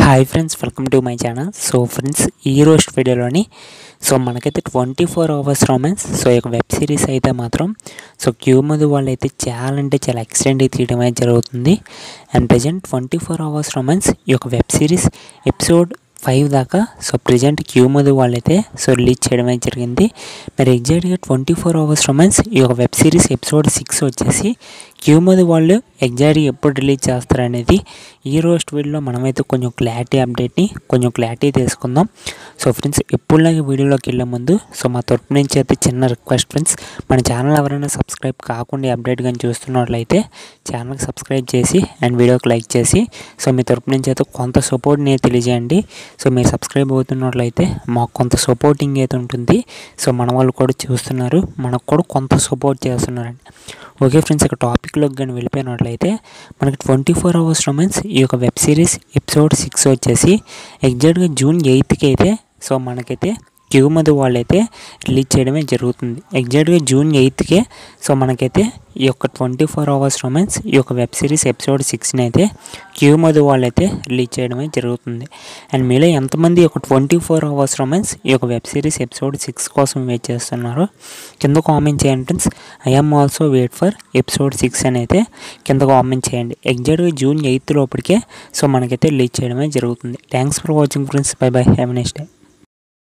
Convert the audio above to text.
hi friends welcome to my channel so friends ఈ రోజు వీడియోలోని సో మనకైతే twenty four hours romance so ఈ యొక్క వెబ్ సిరీస్ అయితే మాత్రం సో క్యూ మధు వాళ్ళు అయితే చాలా అంటే చాలా ఎక్స్టెండ్ తీయడం అయితే జరుగుతుంది and present twenty four hours romance ఈ యొక్క వెబ్ సిరీస్ ఎపిసోడ్ ఫైవ్ దాకా సో ప్రజెంట్ క్యూ మధు వాళ్ళైతే సో రిలీజ్ చేయడం అయితే జరిగింది మరి ఎగ్జాక్ట్గా ట్వంటీ ఫోర్ అవర్స్ రొమాన్స్ ఈ యొక్క వెబ్ సిరీస్ ఎపిసోడ్ సిక్స్ వచ్చేసి క్యూ మధు వాళ్ళు ఎగ్జాక్ట్గా ఎప్పుడు రిలీజ్ చేస్తారనేది ఈ రోజు వీడియోలో మనమైతే కొంచెం క్లారిటీ అప్డేట్ని కొంచెం క్లారిటీ తీసుకుందాం సో ఫ్రెండ్స్ ఎప్పుడులాగే వీడియోలోకి వెళ్ళే ముందు సో మా తరపు నుంచి అయితే చిన్న రిక్వెస్ట్ ఫ్రెండ్స్ మన ఛానల్ ఎవరైనా సబ్స్క్రైబ్ కాకుండా అప్డేట్ కానీ చూస్తున్నట్లయితే ఛానల్కి సబ్స్క్రైబ్ చేసి అండ్ వీడియోకి లైక్ చేసి సో మీ తరపు నుంచి అయితే కొంత సపోర్ట్ని తెలియజేయండి సో మీరు సబ్స్క్రైబ్ అవుతున్నట్లయితే మాకు కొంత సపోర్టింగ్ అయితే ఉంటుంది సో మన వాళ్ళు కూడా చూస్తున్నారు మనకు కూడా కొంత సపోర్ట్ చేస్తున్నారండి ఓకే ఫ్రెండ్స్ ఇక టాపిక్లోకి కానీ వెళ్ళిపోయినట్లయితే మనకి ట్వంటీ ఫోర్ అవర్స్ రొమాన్స్ ఈ యొక్క వెబ్ సిరీస్ ఎపిసోడ్ సిక్స్ వచ్చేసి ఎగ్జాక్ట్గా జూన్ ఎయిత్కి అయితే సో మనకైతే క్యూ మధు వాళ్ళైతే రిలీజ్ చేయడమే జరుగుతుంది ఎగ్జాక్ట్గా జూన్ ఎయిత్కే సో మనకైతే ఈ యొక్క ట్వంటీ ఫోర్ అవర్స్ రొమాన్స్ ఈ యొక్క వెబ్ సిరీస్ ఎపిసోడ్ సిక్స్ని అయితే క్యూ మధు వాళ్ళైతే రిలీజ్ చేయడమే జరుగుతుంది అండ్ మీలో ఎంతమంది ఈ యొక్క ట్వంటీ ఫోర్ అవర్స్ రొమాన్స్ ఈ యొక్క వెబ్ సిరీస్ ఎపిసోడ్ సిక్స్ కోసం వెయిట్ చేస్తున్నారు కింద కామెంట్ చేయండి friends I'm also wait for episode six అని అయితే కింద కామెంట్ చేయండి ఎగ్జాక్ట్గా జూన్ ఎయిత్ లోపలికే సో మనకైతే రిలీజ్ చేయడమే జరుగుతుంది thanks for watching friends bye bye have next day